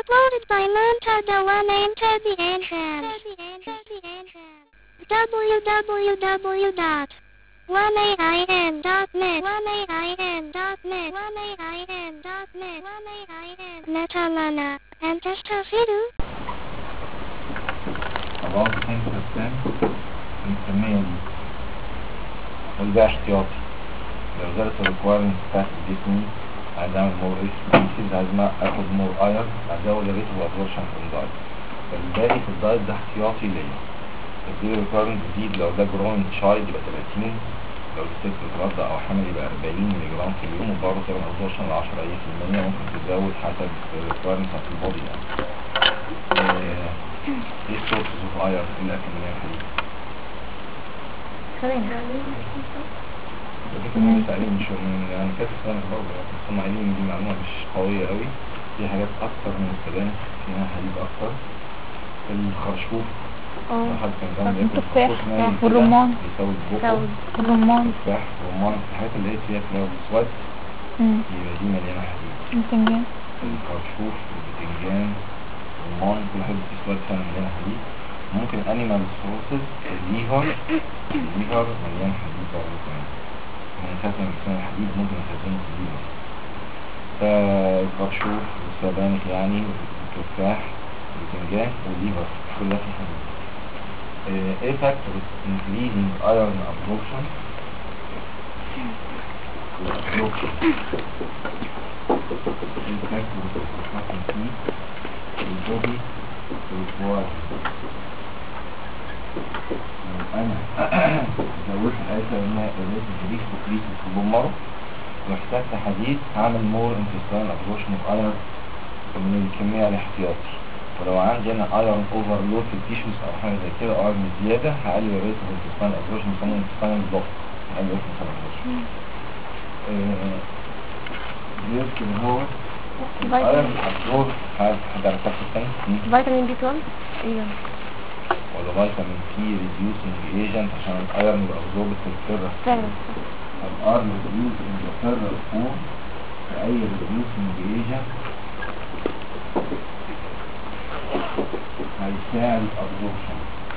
Uploaded by Montada One Enter the entrance. www.1ain.net 1ain.net 1ain.net 1ain.net Netalana. And Testafidu. about 10% بنسميها دي وده احتياطي لو زادت الريكوايرمنت بتاعت الجسم عايز اعمل مور اكسبنسيف عايز ما اخد مور ايرون ازود الريت اوف ابزوربشن في الدايت فالباقي في الدايت ده احتياطي ليا تدي ريكوايرمنت جديد لو ده جروين تشايلد يبقى 30 لو الست مترضع او حامل يبقى 40 مللي جرام في اليوم وبرضه تعمل ابزوربشن ل 10 اي في المية ممكن تزود حسب الريكوايرمنت بتاعت البودي يعني آه، ايه السورسز اوف ايرون في الاكل اللي هي فكرة ان تقريبا مش من يعني كانت سنة برضه بس هم قايلين إن دي معلومة مش قوية قوي في حاجات أكتر من السبانخ فيها حديد أكتر الخرشوف اه لو حد كان جنبه ياكل التفاح خرشوف ناي كده والرمان يسوي بقه سود الرمان تفاح رمان الحاجات اللي هي فيها فلاور اسود مم. يبقى دي مليانة حديد البتنجان الخرشوف البتنجان الرمان كل حاجة اسود فيها مليانة حديد ممكن انيمال سورسز الليفر الليفر مليان حديد برضه كمان من ساعة ما بيكون الحديد ممكن يخزنه في الليفر فالخرشوف والسبانخ يعني والتفاح والبتنجان والليفر كلها فيها حديد آه، ايه factors increasing iron absorption absorption ايه factors بتتحكم فيه البودي requires لو انا زودت الايسر انها الريت الجديد وكريس في البومر واحتجت حديد هعمل مور انتستان ابزورشن اوف ايرون من الكمية الاحتياطي ولو عندي انا ايرون اوفرلود في التيشوز او حاجه زي كده او ايرون زياده هقلل الريت اوف انتستان ابزورشن بيسموه انتستان بلوك هقلل الريت اوف ابزورشن يمكن هو الايرون ابزورب حد حد على الفصل الثاني فيتامين بي 12 ايوه ولا فيتامين سي ريديوسنج ايجنت عشان الايرون يبقى ابزورب في الفيرس فعلا الار ريديوس ان ذا فيرس فورم اي ريديوسنج ايجنت هيساعد الابزوربشن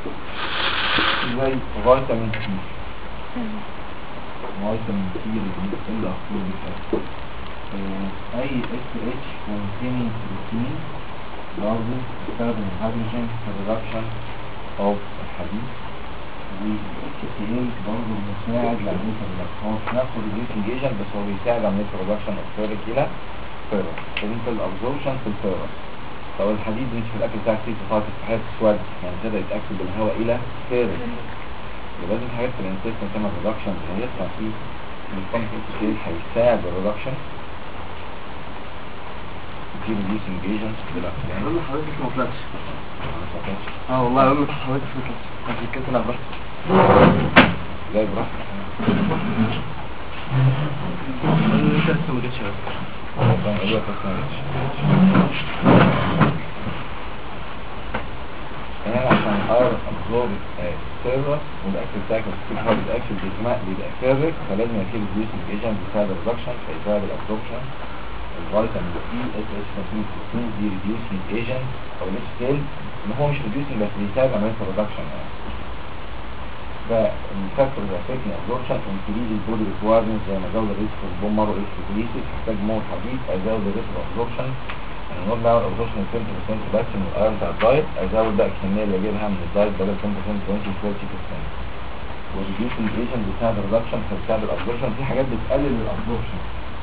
زي فيتامين سي فيتامين سي ريديوس اللي اخطر بكده اي اس اتش containing protein برضه تستخدم الهيدروجين في reduction of الحديد والاتش تي ال برضه مساعد لعمليه الريدكشن هو مش نفسه reducing agent بس هو بيساعد عمليه الريدكشن of ferric الى ferrous فانت الابزوربشن في الفيروس لو الحديد مش في الاكل بتاعك فيه صفات استحاله تسود يعني ابتدى يتاكل بالهواء الى فيرس يبقى لازم حاجات في الانتستين تعمل ريدكشن هيطلع فيه الكونت اتش هيساعد الريدكشن في ريديوسنج ايجنتس بالعكس يعني اقول لحضرتك ما طلعتش ما تفكرش. اه والله اقول لك حضرتك ما طلعتش عشان كده طلع بس زي براحتك انت لسه ما جتش بس ربنا يقول لك بس ما جاتش. يعني عشان ايرون ابزورب سيرس والاكل بتاعك بس هو بيتاكل بالماء بيبقى فيرك فلازم يكون ريديوسنج ايجنت بيساعد الريدكشن فيساعد الابزوربشن الفيتامين سي اس اتش 15 دي ريديوسنج ايجنت او الاتش تيل ان هو مش ريديوسنج بس بيساعد عمليه الريدكشن يعني فالفاكتورز افكتنج ابزوربشن انكريز البودي ريكوايرمنت زي ما زود الريسك في البومر والاسكليسيس هحتاج مور حديد ازود الريسك في الابزوربشن يعني نقول بعمل ابزوربشن 20% بس من الايرون بتاع الدايت ازود بقى الكميه اللي اجيبها من الدايت بدل 10% 20 40% والريديوسنج ايجنت بيساعد الريدكشن فبيساعد الابزوربشن في حاجات بتقلل الابزوربشن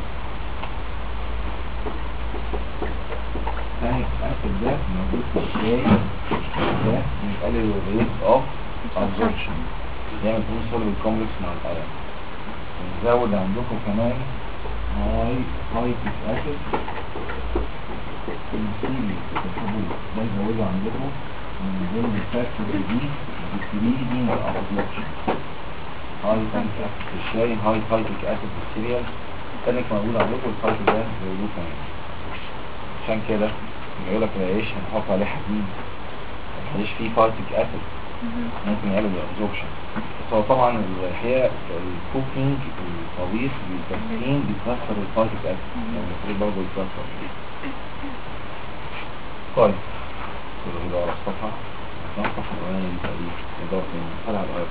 ثاني اكل ده موجود في الشاي ده بيقلل الريت اوف ابزوربشن يعمل فلوس سوليد كومبلكس مع الايرون نزود عندكم كمان هاي هايتيك اسيد السيلي الحبوب ده يزودوا عندكم من ضمن الفاكتور دي decreasing الابزوربشن هاي تانك اسيد في الشاي هاي هايتيك اسيد في السيريال تانك موجود عندكم الفايتو ده زودوه كمان عشان كده لما يقول لك العيش هنحط عليه حديد العيش فيه فايتيك اسيد ممكن يقلل الابزوربشن بس هو طبعا الحقيقه الكوكينج الطبيخ بالتسخين بيكسر الفايتيك اسيد يعني المفروض برضه يتكسر طيب كله يبقى على الصفحة عشان الصفحة الأولانية دي تقريبا إضافة من طلع الأرض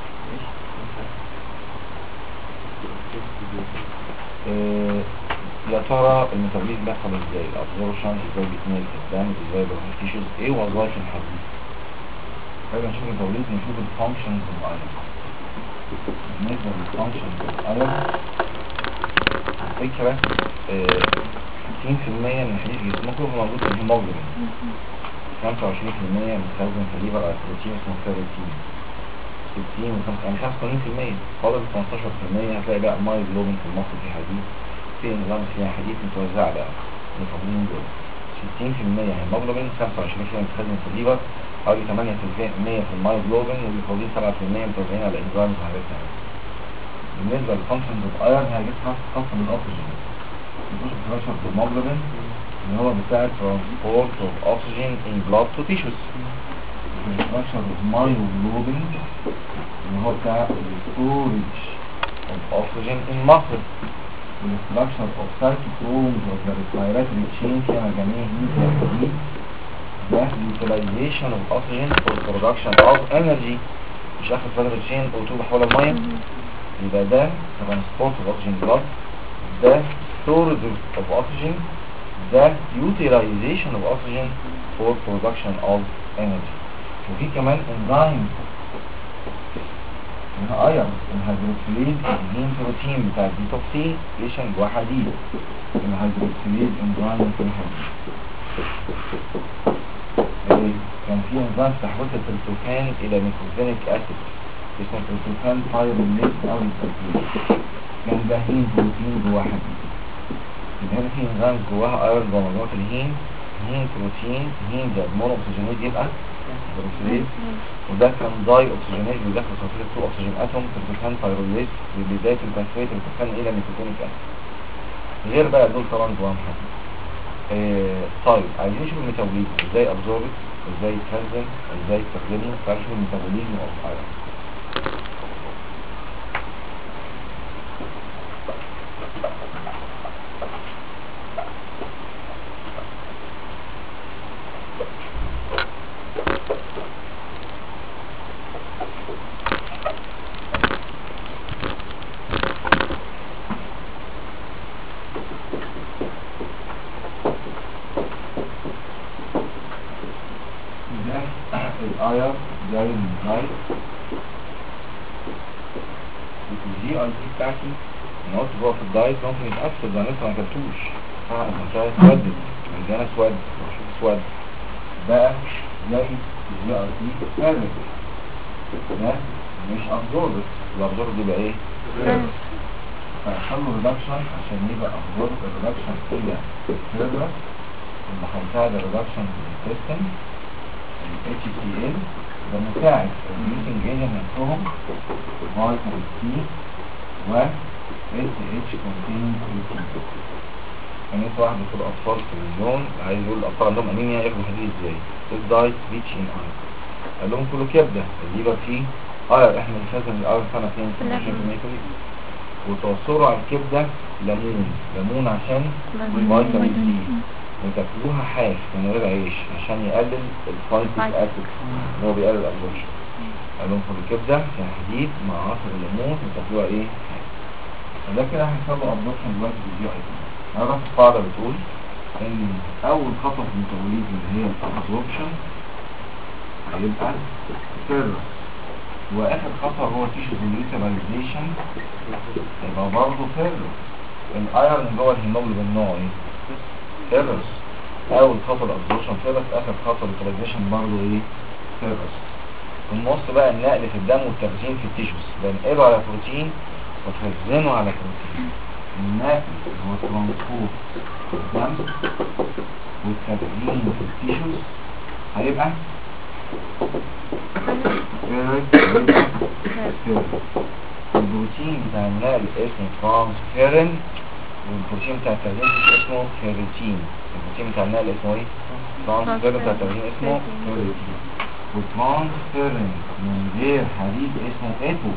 آه، يا ترى الميتابوليزم بيحصل ازاي الابزوربشن ازاي بيتنقل في الدم ازاي بيروح التيشوز ايه وظائف الحديد خلينا نشوف الميتابوليزم نشوف الفانكشنز الايرون بالنسبه للفانكشنز الايرون الفكره آه، 60% من حديد جسمكم هو موجود في الهيموجلوبين 25% متخزن في الليفر على بروتين اسمه كيروتين 60 و 5 يعني 85% فاضل 15% هتلاقي بقى مايجلوبين في المخ في حديد في نظام فيها حديد متوزعة بقى المفروضين دول 60% هيموجلوبين 25% متخزن في الليفر حوالي 8% في المايجلوبين والمفروضين 7% متوزعين على الانزيمز وحاجات تانية بالنسبة للفانكشنز اوف ايرون هي جت خاصة بالاكسجين الجزء الفراكشر في الموجلوبين اللي هو بتاع ترانسبورت اوف اوكسجين ان بلاد تو تيشوز الفراكشر اوف مايوجلوبين اللي هو بتاع الستورج اوف اوكسجين ان ماسل والستراكشر اوف سايتوكرومز اوف ذا ريسبيراتوري تشين في مجاميع دي ده utilization of oxygen for production of energy مش اخد فترة تشين O2 بحول المية يبقى ده transport of oxygen blood ده storage of oxygen ده utilization of oxygen for production of energy وفي كمان enzyme منها ايرون الهيدروكسيليز الهيم بروتين بتاع الديتوكسيكيشن جواه حديد الهيدروكسيليز انزيم في الحديد إيه، كان في انزيم تحويل التريبتوفان الى نيكوتينيك اسيد اسمه تريبتوفان بايروليز او التريبتوفان كان ده هيم بروتين جواه حديد يبقى هنا في انزيم جواها ايرون جوه مجموعه الهيم هيم بروتين هيم ده مونو اكسجينيز يبقى هيدروكسيليز وده كان داي اوكسجينيز بيدخل صفيحة 2 اكسجين اتوم تربتان بايروليز ببداية التنفيذ تربتان الى نيكوتينيك اسيد غير بقى دول طبعا جواهم حاجة آه طيب عايزين نشوف الميتابوليزم ازاي ابزوربت ازاي يتخزن ازاي يستخدمه تعالوا نشوف الميتابوليزم اوف ايرون ده الاير جاي من الدايت الجي اي تي بتاعتي انا قلت جوه في الدايت ممكن يتأثر ده لسه ما اكلتوش اه المنطقة اسودت مليانة اسود بشوف اسود بقى جاي الجي اي تي ثابت ده مش ابزوربت الابزوربت يبقى ايه؟ فيحصل له ريدكشن عشان يبقى ابزوربت الريدكشن الى السيرفر اللي هيساعد الريدكشن في السيستم ال HCl ده مساعد الميوتنج ايجنت نفسهم فيتامين سي و SH containing protein كانت واحدة في الأطفال في المليون عايز يقول الأطفال عندهم أنيميا ياخدوا حديد ازاي؟ الدايت ريتش ان اير قال لهم كلوا كبدة الليفر فيه اير احنا بنخزن الاير سنة 22% وتوصلوا على الكبدة ليمون ليمون عشان فيتامين سي وتاكلوها حاف من غير عيش عشان يقلل الفايتيك اسيد اللي هو بيقلل الابزوربشن قال لهم خدوا الكبده فيها حديد مع عصر الليمون وتاكلوها ايه حاف فده كده هيحصل له ابزوربشن دلوقتي في الجي اي تي انا بس القاعده بتقول ان اول خطوه في الميتابوليزم اللي هي الابزوربشن هيبقى سيرس واخر خطوه هو تيشو ديليتابيلايزيشن يبقى برضه سيرس الايرون جوه الهيموجلوبين نوع ايه؟ سيرس اول خطوه الابزوربشن سيرس اخر خطوه اليوتيلايزيشن برضه ايه سيرس في النص بقى النقل في الدم والتخزين في التيشوز بنقله على بروتين وتخزنه على بروتين النقل اللي هو ترانسبورت في الدم والتخزين في التيشوز هيبقى سيرس هيبقى سيرس البروتين بتاع النقل اسمه ترانسفيرين والبروتين بتاع التخزين اسمه فيريتين البروتين بتاع النقل اسمه ايه؟ ترانسفيرين بتاع التخزين اسمه فيريتين وترانسفيرين من غير حديد اسمه ايبو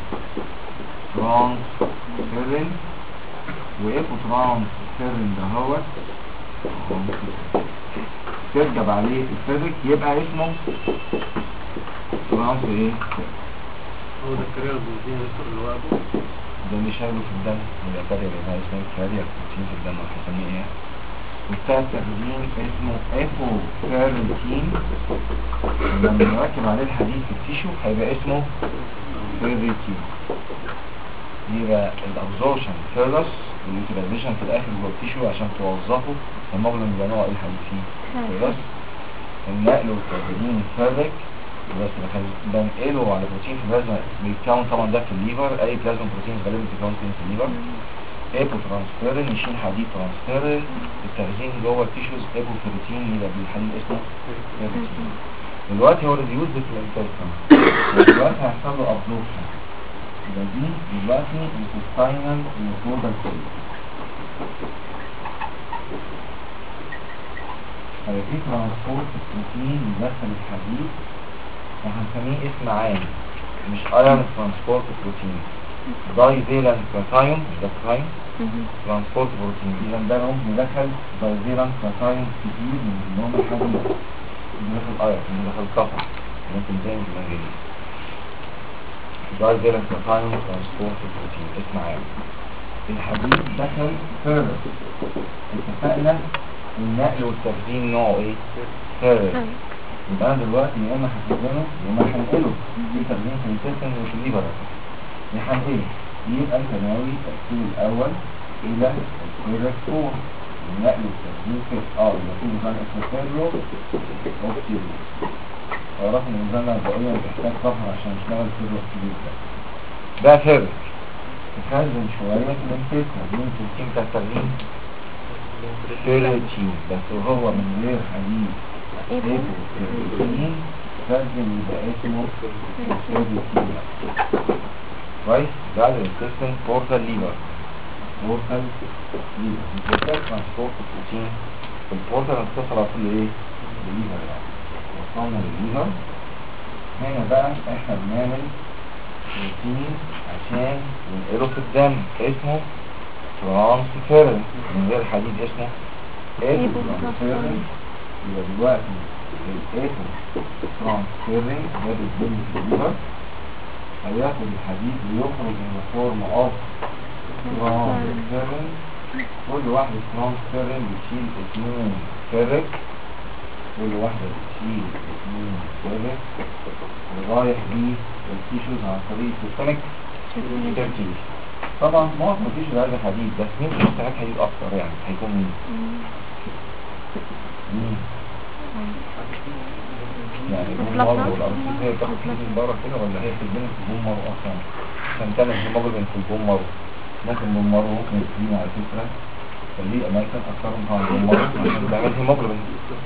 ترانسفيرين وايبو ترانسفيرين ده هو تركب عليه الفيزيك يبقى اسمه ترانس ايه هو ده الكارير البنزين يذكر اللي هو ابوه ده اللي شايله في الدم اللي كارير اللي هو اسمه كارير بروتين في الدم هنسميه ايه وبتاع التخزين اسمه افو كارنتين لما نركب عليه الحديد في التيشو هيبقى اسمه فيريتين يبقى الابزورشن فيرس واليوتيلايزيشن في الاخر جوه التيشو عشان توظفه الهيموجلوبين يبقى نوع ايه الحديد فيه فيرس النقل والتخزين الفابريك بس بنقله على بروتين في البلازما بيتكون طبعا ده في الليفر اي بلازما بروتين غالبا بيتكون فين في الليفر ايبو ترانسفيرين يشيل حديد ترانسفيرين التخزين جوه التيشوز ايبو فيروتين يبقى بالحديد اسمه فيروتين دلوقتي هو ريديوز في الانتستين دلوقتي هيحصل له ابزوربشن يبقى دي دلوقتي الانتستينال ميكروبال سيل هيبقى في ترانسبورت بروتين يدخل الحديد وهنسميه اسم عام مش ايرون ترانسبورت بروتين داي فيلانت كاتايون مش ده كاتايون ترانسبورت بروتين اذا ده هم مدخل داي فيلانت كاتايون كتير من اللي هم الحديد مدخل ايرون مدخل كفر ممكن تاني في المنجليز داي فيلانت كاتايون ترانسبورت بروتين اسم عام الحديد دخل فيرس اتفقنا النقل والتخزين نوعه ايه؟ فيرس يبقى انا دلوقتي يا اما هخزنه يا اما هنقله في تخزين في الانتستين وفي الليفر يا هنقله يبقى الثانوي التأثير الأول إلى الفيرس فور النقل والتخزين في اه يبقى في نظام اسمه فيرو اوكسيدو تعرف ان النظام الغذائية بتحتاج طفر عشان يشتغل فيرو اوكسيدو ده ده فيرس تخزن شوية في الانتستين مين التركيب بتاع التخزين فيرتين بس هو من غير حديد ايه فيرتين تخزن يبقى اسمه فيرتين كويس بعد الانتستين بورتال ليفر بورتال ليفر بورتال ترانسبورت بروتين البورتال اتصل على طول ايه بالليفر يعني وصلنا للليفر هنا بقى احنا بنعمل بروتين عشان ننقله في الدم اسمه ترانسفيرن من غير حديد اسمه ايبو ترانسفيرن يبقى دلوقتي الايبو ترانسفيرن ده بيتبني في الليفر هياخد الحديد ويخرج من فورم اوف ترانسفيرن كل واحدة ترانسفيرن بتشيل اتنين فيرك كل واحدة بتشيل اتنين فيرك ورايح بيه التيشوز عن طريق السيستمك تركيز طبعا معظم التيشوز عايزة حديد بس مين اللي محتاج حديد اكتر يعني هيكون مين؟ مين؟ يعني البومر والارض هي بتاخد فلوس من بره كده ولا هي بتتبني في البومر اصلا عشان تعمل هيموجلوبين في البومر ممكن البومر ممكن يكون على فكره فدي اماكن اكثرهم على البومر عشان تعمل هيموجلوبين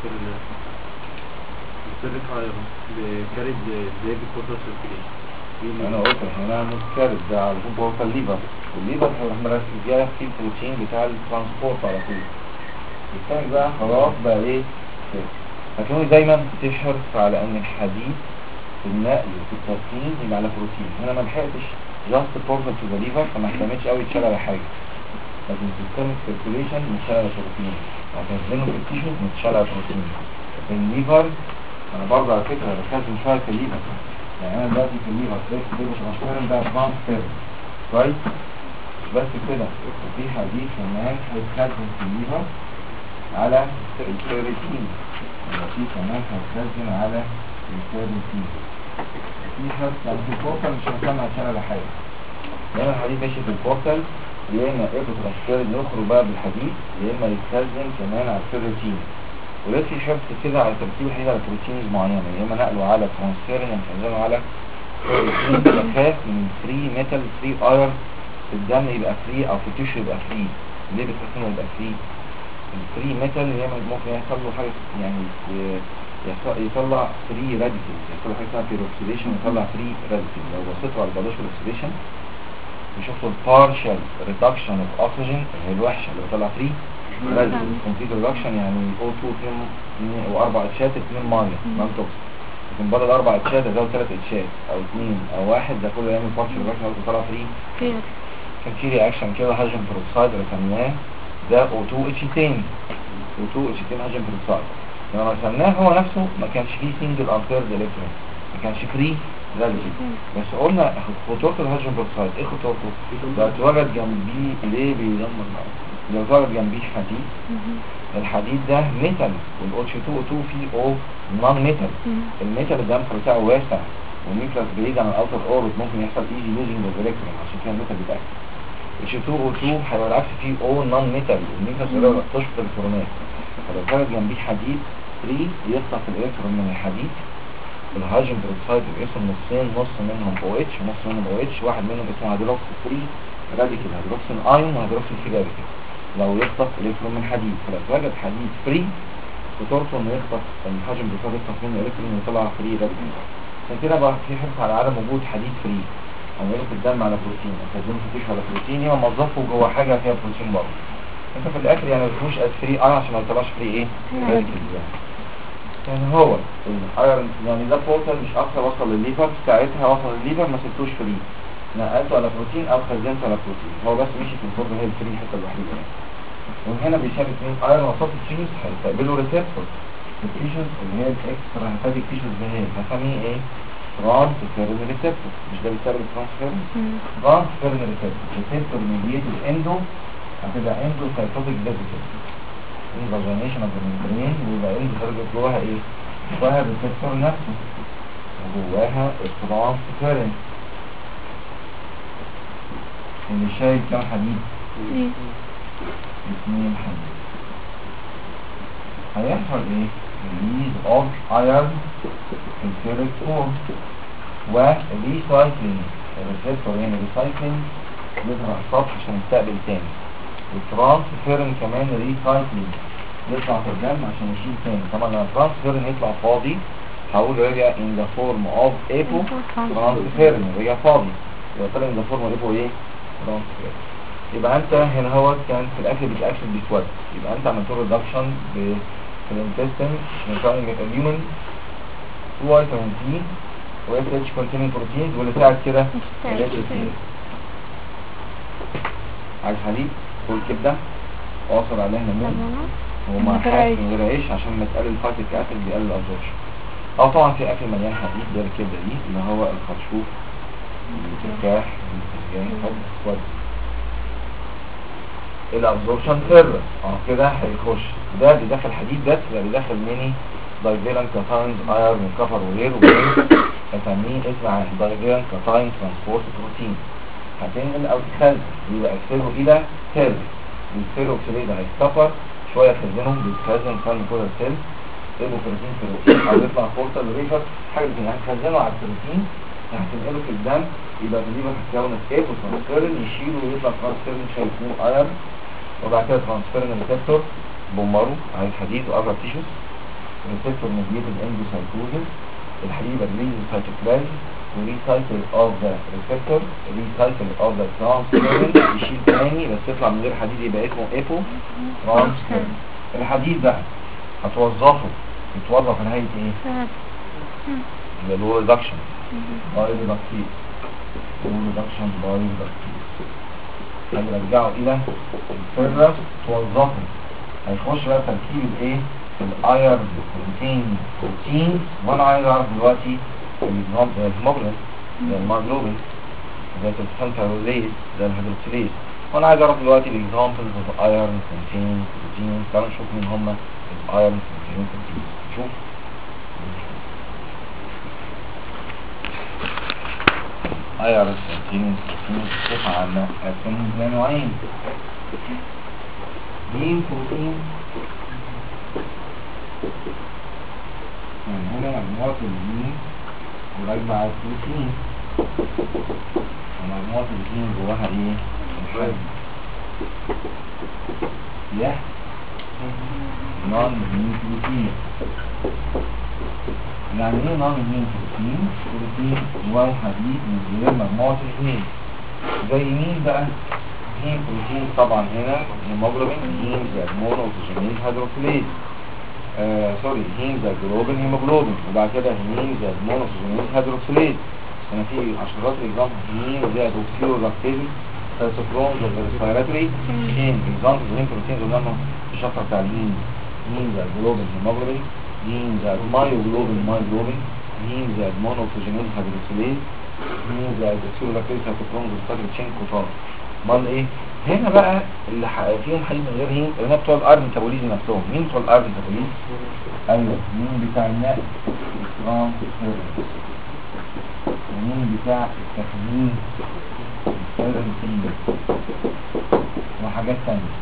السيرك ايرون بكاريد ديفيد بوتر سيركيليشن انا قلت احنا هنعمل كارت ده على طول بورتا الليفر والليفر احنا مركز جايه في البروتين بتاع الترانسبورت على طول الثاني بقى خلاص بقى ايه هتلاقوني دايما بتحرص على ان الحديد في النقل في التركيز يبقى على بروتين هنا ما لحقتش جاست بورتال تو ذا ليفر فما اهتمتش قوي يتشال على حاجه لكن سيستمك سيركيوليشن متشال على بروتين هتنزله في التيشو متشال على بروتين في الليفر انا برضه على فكره بخزن شويه في الليفر يعني انا دلوقتي في الليفر تلاقي في الليفر ترانسفيرن ده ادفانس فيرم كويس مش بس كده في حديد كمان هيتخزن في الليفر على الكيراتين يبقى في كمان هيتخزن على الكيراتين في حد يعني في البورتال مش هنسمع عشان على حاجه يا اما الحديد ماشي في البورتال يا اما ايكو ترانسفيرن يخرج بقى بالحديد يا اما يتخزن كمان على الكيراتين ولكن في حرص كده على تركيب الحديد على بروتينز معينه يا اما نقله على ترانسفيرن يا مخزنه على كيراتين بخاف من فري ميتال فري ايرون في الدم يبقى فري او في التيشو يبقى فري ليه بتحس انه يبقى فري الفري ميتال هي ممكن يحصل له حاجه يعني يحصل- يطلع فري راديكال يحصل له حاجه اسمها بيروكسيديشن يطلع فري راديكال لو بصيتوا على البادوشال اوكسيديشن بيشوفوا البارشال ريدكشن اوف اوكسجين هي الوحشه اللي بيطلع فري راديكال كومبليت ريدكشن يعني O2 2 واربع اتشات 2 ميه نون توكسيك لكن بدل اربع اتشات ازود ثلاث اتشات او اثنين او واحد ده كله يعمل بارشال ريدكشن بيطلع فري فين كان في رياكشن كده هيدروجين بروكسايد رسمناه ده O2 اتش تاني و2 اتش 2 هيدروجين بروكسايد لما رسمناه هو نفسه ما كانش فيه سنجل انتيرد الكترون ما كانش فري راديكال بس قلنا خطوط الهيدروجين بروكسايد ايه خطوطه؟ لو اتوجد جنبيه ليه بيدمر الأرض؟ لو اتوجد جنبيه حديد الحديد ده ميتال والاتش 2 2 فيه او نون ميتال الميتال الدمج بتاعه واسع والنيوكلاس بعيد عن الاوتر اوربت ممكن يحصل ايزي لوزنج اوف الكترون عشان كده الميتال بيتاكل اتش 2 او 2 هيبقى العكس فيه او نون ميتال والنيوكلاس قريب تشفط الالكترونات فلو اتوجد جنبيه حديد 3 يخطف الالكترون من الحديد الهيدروجين بروكسايد بيقسم نصين نص منهم او اتش ونص منهم او اتش واحد منهم اسمه هيدروكس 3 راديكال هيدروكسين ايون وهيدروكسين فري راديكال لو يخطف الكترون من حديد فلو اتوجد حديد فري خطورته انه يخطف الهيدروجين بروكسايد يخطف منه الكترون ويطلع فري راديكال عشان كده بقى في حرص على عدم وجود حديد فري هنعمله في الدم على بروتين التزيين في التيشو على بروتين يبقى موظفه جوه حاجه فيها بروتين برضه انت في الاخر يعني ما تكونش از فري ايون عشان ما يطلعش فري ايه راديكال يعني يعني هو الايرون يعني ده بورتال مش اكتر وصل للليفر ساعتها وصل للليفر ما سبتوش فري نقلته على بروتين او خزنته على بروتين هو بس مشي في الفرن هي الفري الحته الوحيده يعني ومن هنا بيشارك اثنين ايرون وسط التيشوز هيستقبلوا ريسبتور التيشوز اللي هي الاكسترا هيفاديك تيشوز ده هي هسميه ايه؟ ترانسفيرن ريسبتور مش ده بيستقبل ترانسفيرن؟ ترانسفيرن ريسبتور ريسبتور ميديتد اندو هتبقى اندو سايتوتيك ديفيسيت انفاجينيشن اوف الممبرين ويبقى اندو درجه جواها ايه؟ جواها الريسبتور نفسه وجواها الترانسفيرن اللي شايل كام حديد؟ اثنين حديد هيحصل ايه؟ release of iron في الفيريك فورم وريسايكلينج الريسبتور يعني ريسايكلينج يظهر على السطح عشان يستقبل تاني والترانسفيرن كمان ريسايكلينج يطلع في الدم عشان يشيل تاني طبعا لما الترانسفيرن يطلع فاضي هقول رجع in the form of apo ترانسفيرن رجع فاضي يبقى طلع in the form of apo ايه؟ ترانسفيرن يبقى انت هنا هو كان في الاكل بتاكشن بيسود يبقى انت عملت له ريدكشن في الانتستين نيوترالينج اليومن فيتامين سي و اس اتش كونتيننج بروتينز واللي ساعد كده ال اتش سي عايز حليب والكبده واصل عليها نمون ومع حاجه من غير عيش عشان مسألة الفاتيك اسيد بيقلل الابزوربشن اه طبعا في اكل مليان حديد زي الكبده دي اللي هو الخرشوف التفاح البتنجان الاسود الابزوربشن سر اه كده هيخش ده بيدخل حديد بس ده بيدخل ميني دايفيران كاتاينز ايرون وكفر وغيره وغيره اسميه اسم عام دايفيران كاتاين ترانسبورت بروتين هتنقل او تخزن يبقى اكسله الى سيل السيل اوكسيديد هيستفر شويه خزنهم بيتخزن في كل السيل يبقوا بروتين في الروتين او يطلع بورتال ريفر حاجه كده هتخزنه على البروتين هتنقله في الدم يبقى الليفر هتكون اسكيب وترانسفيرن يشيله ويطلع ترانسفيرن شايفوه ايرون وبعد كده ترانسفيرن ريسبتور بومبارو عايز حديد واذر تيشوز ريسبتور ميديتد اندوسايتوزس الحديد ريليز سايتوبلازم وريسايكل اوف ذا ريسبتور ريسايكل اوف ذا ترانسفيرن يشيل تاني بس يطلع من غير حديد يبقى اسمه ايبو ترانسفيرن الحديد بقى هتوظفه يتوظف في نهايه ايه؟ اللي هو ريدكشن باي ريدكتيز ريدكشن باي ريدكتيز هنرجعه الى الفيرس توظفه هيخش بقى تركيب الايه الايرن بروتين بروتين وانا عايز اعرف دلوقتي الهيموجلوبين زي الماجلوبين زي السنتروليز زي الهيدروكسيليز وانا عايز اعرف دلوقتي الاكزامبلز اوف ايرن بروتين بروتين تعالوا نشوف مين هم الايرن بروتين بروتين شوف ايرن بروتين بروتين بصفة عامة هيكون من نوعين مين بروتين يعني هنا مجموعة المين وراجمة على البروتين ومجموعة الاتنين جواها ايه؟ الحجم يح نون مين بروتين يعني ايه نون مين بروتين؟ بروتين جواه حديد من غير مجموعة الاثنين زي مين بقى؟ هيم بروتين طبعا هنا هيموجلوبين هيم زائد مونو اوكسجينيز هيدروكسيليز آه سوري هيم زائد جلوبين هيموجلوبين وبعد كده هيم زائد مونو اوكسجينيز هيدروكسيليز هنا في عشرات الاكزام هيم زائد اوكسيو لاكتيز سايتوكروم زائد ريسبيراتوري هيم اكزام هيم بروتين قلنا لهم في الشابتر بتاع الهيم هيم زائد جلوبين هيموجلوبين هيم زائد مايوجلوبين مايوجلوبين هيم زائد مونوكسجينيز هيدروكسيليز هيم زائد اكسيرولاكتيز هيتوكروم بالفترة تشين كوتار امال ايه هنا بقى اللي ح- فيهم حديد من غير هيم اللي هم بتوع الار ميتابوليزم نفسهم مين بتوع الار ميتابوليزم ايوه مين بتاع النقل الترانسفيرنس ومين بتاع التخزين الفيرنتين وحاجات تانية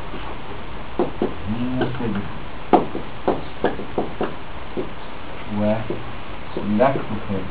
مين مستجد واللاكتوفيرن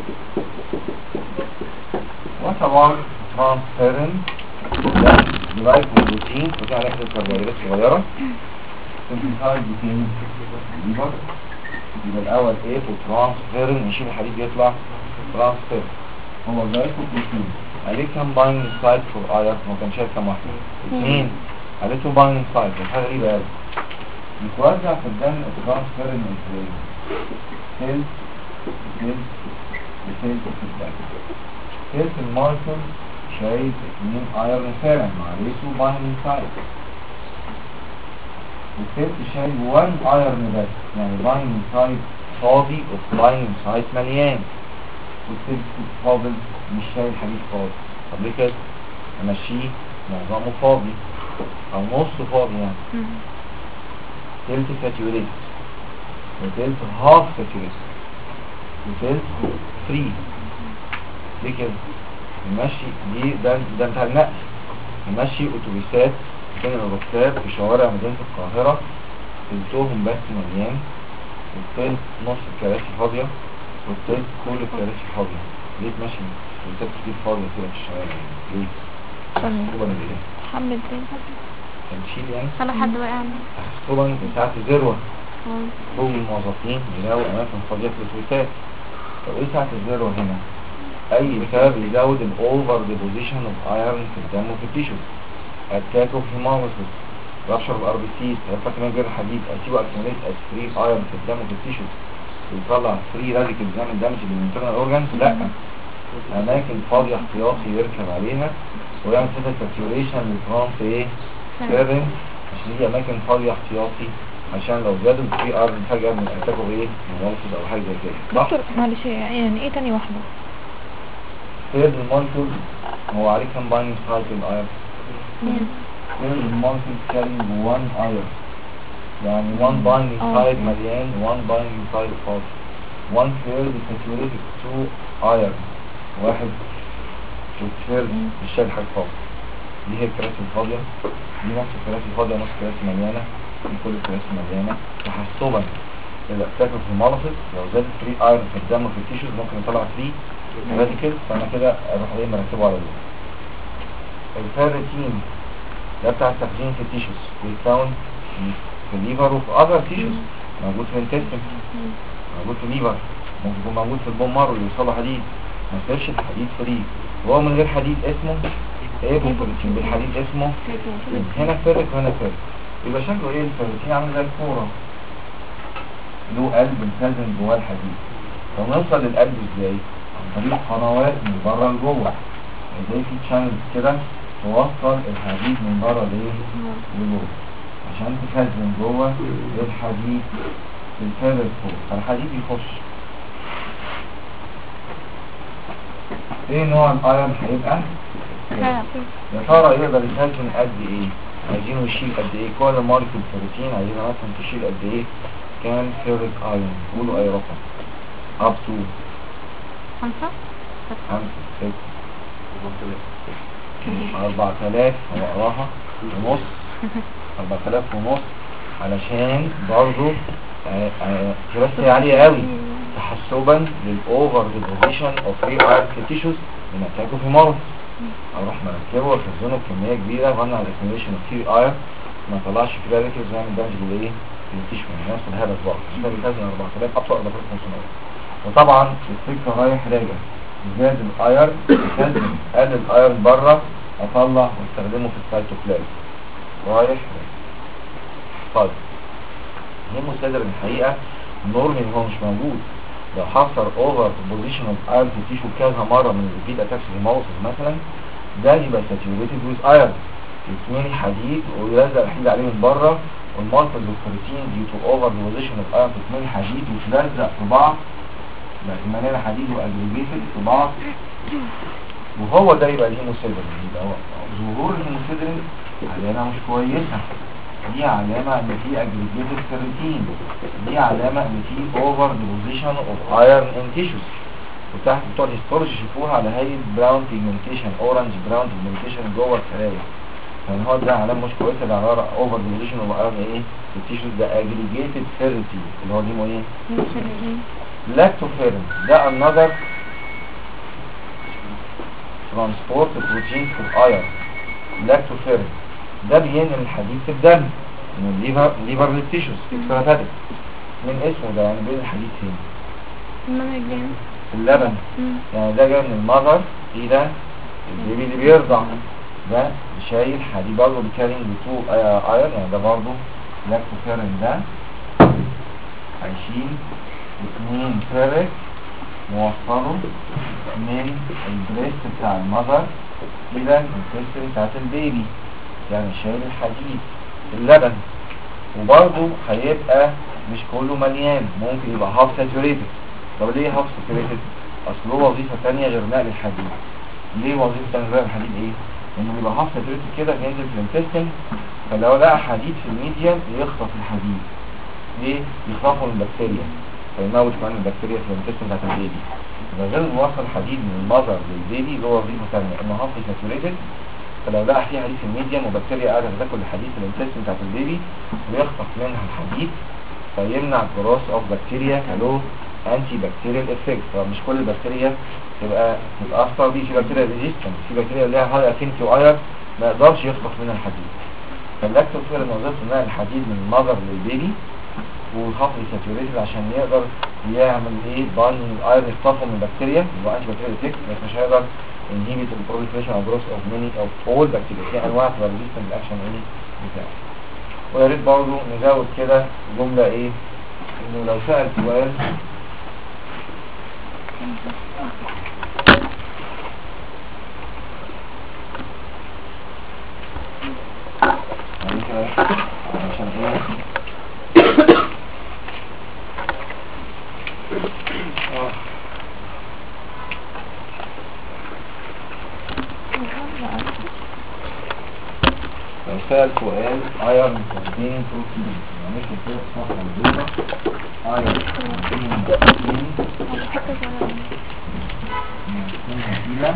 وطبعا ترانسفيرن ده جلايكوبروتين بتاع ناحية الكربوهيدرات صغيرة سنتيسايد بروتين ليفر يبقى الاول ايه وترانسفيرن نشيل الحديد يطلع ترانسفيرن هو جلايكوبروتين عليه كام بايندنج سايت فور اير هو كان شايل كام واحده اثنين عليه تو بايندنج سايت دي حاجه غريبه قوي يتوزع في الدم الترانسفيرن ازاي سيل سيل وسيل في الدم سيل الماركر شايل اثنين ايرون فعلا عليه تو بايندنج سايت والسيلف شايل 1 ايرون بس يعني بايندنج سايت فاضي وبايندنج سايت مليان والسيلف فاضل مش شايل حديد فاضي طب ليه كده؟ امشيه معظمه فاضي او نص فاضي يعني تلت ساتيوريت وتلت هاف ساتيوريت وتلت فري ليه كده؟ نمشي دي ده ده انت هنقل نمشي اتوبيسات بين الركاب في شوارع مدينة القاهرة تلتهم بس مليان والتلت نص الكراسي فاضية والتلت كل الكراسي فاضية ليه تمشي اتوبيسات كتير فاضية كده في الشوارع يعني ليه؟ عشان طبعا ايه؟ حمد دي تمشيل يعني انا حد واقع طبعا في ساعة الذروة اه. كل الموظفين يلاقوا أماكن فاضية في الاتوبيسات طب ايه ساعة الذروة هنا؟ أي سبب يزود الأوفر ديبوزيشن اوف ايرون في الدم وفي التيشو اتاك اوف هيموسيس رابشر اوف ار بي سي هيطلع كمان غير حديد اسيبو اكسميليت از فري ايرون في الدم وفي التيشو ويطلع فري راديكال يعمل دامج للانترنال اورجانز لا اماكن فاضيه احتياطي يركب عليها ويعمل كده ساتيوريشن للترانس ايه سيرن عشان دي اماكن فاضيه احتياطي عشان لو زادوا الفري ايرون فجاه من اتاكوا ايه هيموسيس او حاجه زي كده صح؟ دكتور معلش يعني ايه تاني واحدة ثيرد المولكول هو عليه كام بايندنج سايت الايرون ثيرد المولكول كارينج 1 ايرون يعني 1 بايندنج اه. سايد مليان 1 بايندنج سايد فاضي 1 ثيرد ساتوريتد 2 ايرون واحد والثيرد مم. مش شايل حاجه خالص دي هي الكراسي الفاضيه دي نص الكراسي فاضيه نص الكراسي مليانه دي كل الكراسي مليانه تحسبا اذا اتاكل في المالفت لو زاد 3 ايرون في الدم وفي التيشوز ممكن يطلع 3 راديكال فانا كده اروح ايه مركبه على دول الفيرتين ده بتاع التخزين في التيشوز بيتكون في الليفر وفي اذر تيشوز موجود في الانتستين موجود في الليفر ممكن يكون موجود في البون مارو اللي يوصله حديد ما يصيرش الحديد فري وهو من غير حديد اسمه ايه بروتين بالحديد اسمه هنا فيرك وهنا فيرك يبقى شكله ايه الفيرتين عامل زي الكوره له قلب ملتزم جواه الحديد طب نوصل للقلب ازاي؟ عن طريق قنوات من بره لجوه زي في تشانلز كده توصل الحديد من بره ليه؟ لجوه عشان تخزن جوه الحديد في الفيرك فوق فالحديد يخش ايه نوع الايرون هيبقى؟ يا ترى يقدر يخزن قد ايه عايزينه يشيل قد ايه كل مولكيول بروتين عايزينها مثلا تشيل قد ايه كام فيرك ايرون قولوا اي رقم اب تو خمسة خمسة ستة أربعة آلاف هنقراها ونص أربعة آلاف ونص علشان برضو كراسي عالية قوي تحسبا للأوفر ديبوزيشن أوف فري اير في تيشوز من أتاكو في مرض أروح مركبه وأخزنه بكمية كبيرة وأمنع الأكيميليشن أوف فري اير ما طلعش فري راديكلز ويعمل دامج للإيه؟ للتيشو يعني نفس الهدف برضه عشان بيخزن 4000 أبطأ 4500 وطبعا الفكرة رايح راجع زاد الاير يخزن قل الاير بره اطلع واستخدمه في السيتوبلازم رايح راجع طيب الهيموسيدر الحقيقة نورمال هو مش موجود لو حصل اوفر بوزيشن اوف ايرن في التيشو كذا مرة من الريبيت اتاكس هيموسيس مثلا ده يبقى ساتيوريتد ويز ايرن يتملي حديد ويلزق الحديد عليه من بره والمالتيز والبروتين دي تو اوفر ديبوزيشن اوف ايرون تكمل حديد وتلزق في بعض بقت مليانه حديد واجريجيتد في بعض وهو ده يبقى الهيموسيدرين يبقى هو ظهور الهيموسيدرين علامه مش كويسه دي علامه ان في اجريجيتد كيراتين دي علامه ان في اوفر ديبوزيشن اوف ايرون ان تيشوز وتحت بتوع الهيستولوجي يشوفوها على هيئه براون بيجمنتيشن اورنج براون بيجمنتيشن جوه الخلايا يعني هو ده علامه مش كويسه ده عباره اوفر ديبوزيشن اوف ايرون ايه في التيشوز ده اجريجيتد كيراتين اللي هو دي ايه لاكتوفيرين ده another transport protein for iron لاكتوفيرين ده بينقل الحديد في الدم من الليفر ليفر للتيشوز اكستراتاتيك من اسمه ده يعني بين الحديد فين المنهج جامد في اللبن مم. يعني ده جاي من المذر الى البيبي اللي بيرضع ده شايل حديد برضه بيكارينج تو ايرون يعني ده برضه لاكتوفيرين ده هيشيل اتنين فيرك موصله من البريست بتاع المذر الى البريست بتاعت البيبي يعني شايل الحديد في اللبن وبرضه هيبقى مش كله مليان ممكن يبقى هاف ساتوريتد طب ليه هاف ساتوريتد اصل له وظيفه ثانيه غير نقل الحديد ليه وظيفه ثانيه غير الحديد ايه انه بيبقى هاف ساتوريتد كده بينزل في الانتستين فلو لقى حديد في الميديان يخطف الحديد ليه يخافوا من البكتيريا فيموت كمان البكتيريا في الانتستين بتاعت البيبي يبقى غير انه وصل حديد من المذر للبيبي له وظيفه ثانيه انه هاف ساتوريتد فلو لقى فيه حديد في الميديان وبكتيريا قاعده تاكل الحديد في الانتستين بتاعت البيبي ويخطف منها الحديد فيمنع جروس اوف بكتيريا كلو انتي بكتيريال افكت فمش كل البكتيريا تبقى تتاثر بيه في بكتيريا ريزيستنت في بكتيريا ليها هاي افينتي واير ما يقدرش يخطف منها الحديد فاللاكتوفيرين وظيفته نقل الحديد من المذر للبيبي وخفض ساتوريتد عشان يقدر يعمل ايه باين الايرون يخطفه من البكتيريا اللي هو انتي بكتيريال افكت بس مش هيقدر inhibit the proliferation of growth of many of all bacteria في انواع تبقى resistant للاكشن ايه بتاعه ويا ريت برضه نزود كده جمله ايه انه لو سأل سؤال يعني كده عشان ايه آه. لو سأل سؤال ايرون containing protein يعني مش كده صح موجودة ايرون containing protein منها إلى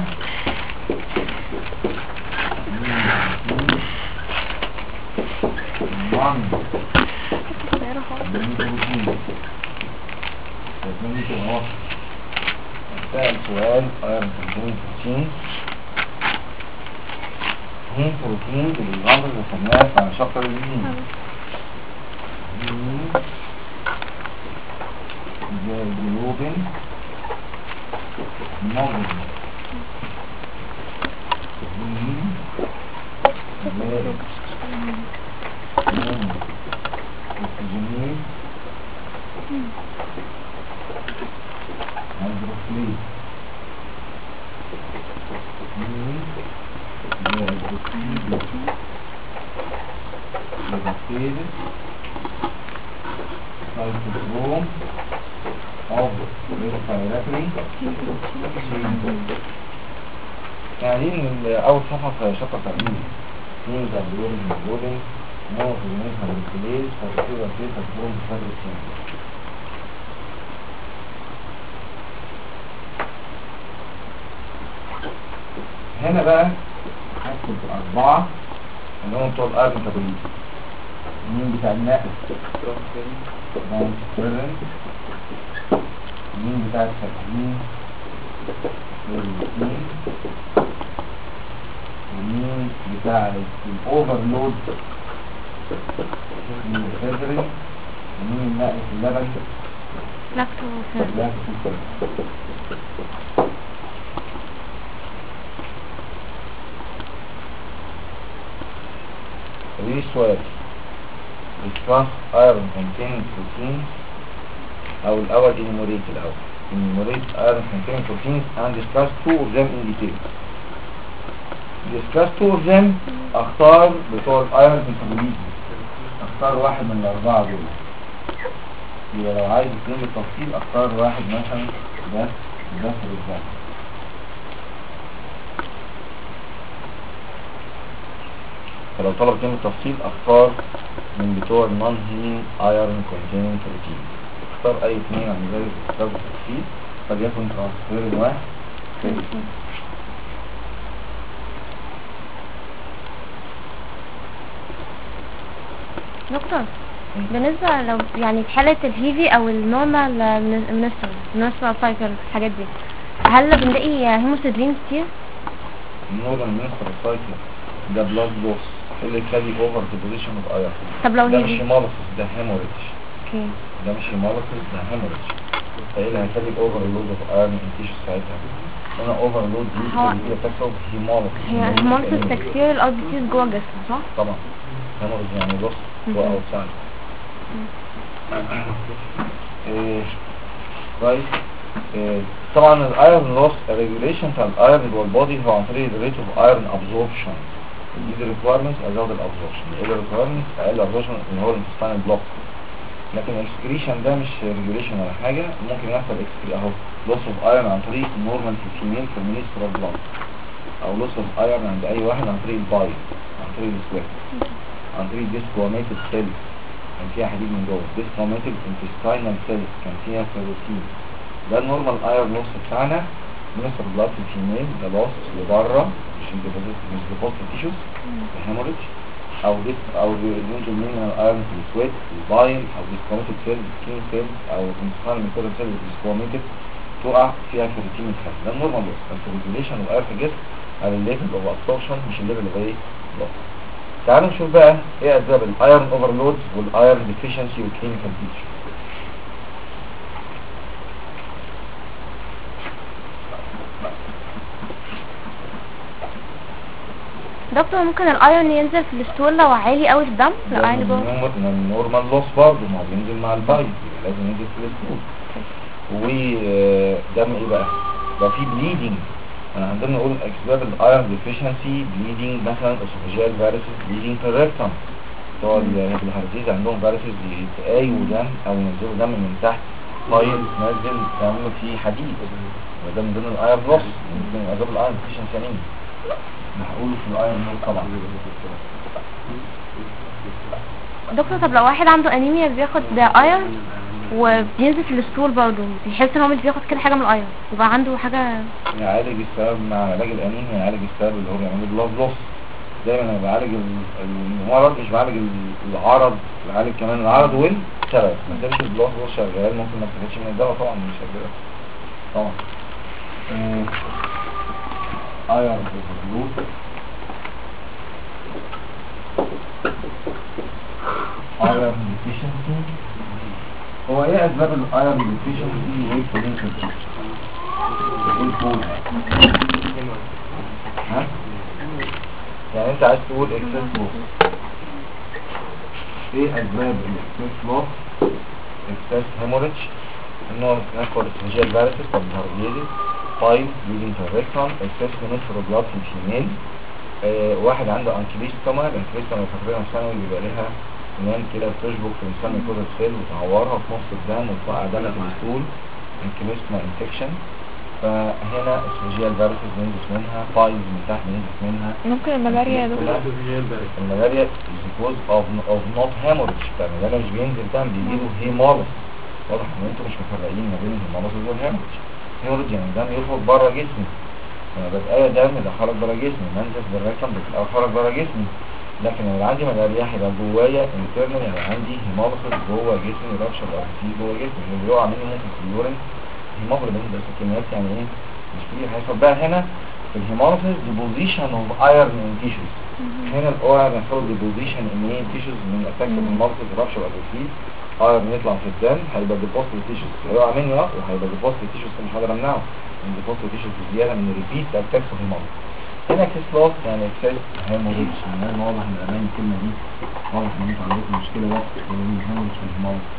one من بروتين لازم كده اهو سأل سؤال ايرون containing protein هين بروتين بالرمز اللي سمناه بتاع شفر الهين هين زي الجلوبين موجود هين زي هين اكسجينين هيدروكليد هين زي الجلوكليد البكتيريا سايتوكروم أو respiratory يعني دي من أول صفحة في شابتر تقريبا مين ذا بيور الموجودين نوع في المين هالكليز فبكتيريا فيه تكون بفرق السنة هنا بقى هكتب أربعة اللي هم بتوع الأرض ميتابوليزم مين بتاع النقل مونسترين مين بتاع التكوين والروتين ومين بتاع الاوفرلود من الفيدرين ومين النقل في اللبن لاكتوفيرين لا تفكر دي السؤال discuss iron containing protein او الاول enumerate الاول enumerate iron containing proteins and discuss two of them in detail discuss two of them اختار بتوع الايرون metabolism اختار واحد من الاربعة دول يبقى لو عايز اتنين بالتفصيل اختار واحد مثلا ده ده في الزمن فلو طلب اتنين بالتفصيل اختار من بتوع النون هيمين ايرون كونتيننج بروتين اختار اي اتنين عن ذلك اختار بالتفصيل فليكن ترانسفير واحد كده. دكتور بالنسبة لو يعني في حالة الهيفي او النورمال منستر منستر سايكل الحاجات دي هل بنلاقي هيموسيدرين كتير؟ النورمال منستر سايكل ده بلاد لوس اللي كاري اوفر ديبوزيشن اوف ايرون طب لو ده مش هيفي هيموليسيس ده هيموريدج اوكي ده مش هيموليسيس ده هيموريدج فايه اللي هيخلي الاوفر لود اوف ايرون انتيش ساعتها هنا اوفر لود دي هو- اللي هي بتحصل هيموليسيس هي هيموليسيس تكسير الار بي سيز جوه الجسم صح؟ طبعا هيموريدج يعني لوس مهم. واوتسايد إيه، كويس إيه، طبعا الايرون لوس الريجوليشن بتاع الايرون جوه البودي هو عن طريق الريت اوف ايرون ابزوربشن دي الريكويرمنت ازود الابزوربشن ايه الريكويرمنت اقل ابزوربشن اللي هو الانتستان بلوك لكن الاكسكريشن ده مش ريجوليشن ولا حاجه ممكن يحصل اكسكري اهو لوس اوف ايرون عن طريق نورمال في الفيميل في المينسترال بلوك او لوس اوف ايرون عند اي واحد عن طريق البايل عن طريق السويت عن طريق ديسكواميتد سيلز كان فيها حديد من جوه ديسكواميتد انتستينال سيلز كان فيها فيروتين ده النورمال ايرون لوس بتاعنا بنسبة بلاد في الفيميل ده لوس لبره مش ديبوزيت مش ديبوزيت تيشوز هيموريدج او ديس او ينزل منها الايرون في السويت البايل او ديسكواميتد سيلز سكين سيلز او انتستينال ميكروبيال سيلز ديسكواميتد تقع فيها فيروتين يتخلى ده النورمال لوس بس الريجوليشن والاير في الجسم على الليفل اوف ابسوربشن مش الليفل اوف ايه لوس تعالوا نشوف بقى ايه اسباب الايرون اوفرلود والايرون ديفيشنسي والكلينيكال فيتشر دكتور ممكن الايرون ينزل في الستول لو عالي قوي في الدم لو عالي جوه النورمال لوس برضه ما هو بينزل مع البايب يبقى لازم ينزل في السكول ودم ايه بقى لو في بليدنج انا عندنا نقول اسباب الايرون ديفيشنسي بليدنج مثلا اسوفيجيال فيروسز بليدنج في الريكتم بتوع الهرزيز عندهم فيروسز يتقايوا دم او ينزلوا دم من تحت طايل نازل دم فيه حديد وده من ضمن الايرون لوس من اسباب الايرون ديفيشنسي يعني هقوله في الايرون لوس طبعا دكتور طب لو واحد عنده انيميا بياخد ايرون وبينزل في الستول برضه بيحس ان هو مش بياخد كده حاجه من الايرون يبقى عنده حاجه يعالج السبب مع علاج الانيميا يعالج السبب اللي هو بيعمله بلاد لوس دايما انا بعالج ال- المرض مش بعالج ال- العرض بعالج كمان العرض والسبب ما تمشي البلاد لوس شغال ممكن ما تاخدش من الدواء طبعا مش شغال طبعا ايرون اوفرلود ايرون ديفيشنسي هو ايه اسباب الايرون ديفيشنسي وايه الكلينيكال ايه الكود ها يعني انت عايز تقول اكسس لوس ايه اسباب الاكسس لوس اكسس هيموريدج انه ناخد اسفنجيال فيروسز طب هارجيزيس فايل ليدنج تو ريكتوم اكسس منستر بلاد في الفيميل آه واحد عنده انكليستوما الانكليستوما تقريبا ثانوي بيبقى لها سنان كده بتشبك في الانسان من كل السيل وتعورها في نص الدم وتوقع دم في الستول انكليستوما انفكشن فهنا اسفنجيال فيروسز بينزف منها فايلز من تحت بينزف منها ممكن الملاريا يا دكتور الملاريا is because of, of not hemorrhage بتاع الملاريا مش بينزل دم بيجيله هيمولس واضح ان انتوا مش مفرقين ما بين الهيمولس والهيموريج هيموريج يعني دم يخرج بره جسمي لما بتقايا دم ده خرج بره جسمي منزف بالرقم بتبقى خرج بره جسمي لكن لو عندي ملاريا هيبقى جوايا انترنال يعني عندي هيمولس جوه جسمي رابشر او في جوه جسمي اللي بيقع مني ممكن في اليورين هيموجلوبين بس الكميات يعني ايه مش كتير هيحصل بقى هنا في الهيموليسيس ديبوزيشن اوف ايرون ان تيشوز هنا الايرون يحصل ديبوزيشن ان ايه تيشوز من اتاك الهيموليسيس رابشر او في ايرون يطلع في الدم هيبقى ديبوست تيشوز هيقع مني اه وهيبقى ديبوست تيشوز مش هقدر امنعه من ديبوست تيشوز زياده من ريبيت اتاكس الهيموليسيس هنا اكسس لوس يعني اكسس هيموريدج يعني واضح ان امان الكلمه دي واضح ان انتوا عندكم مشكله واضحه بين الهيموريدج والهيموليسيس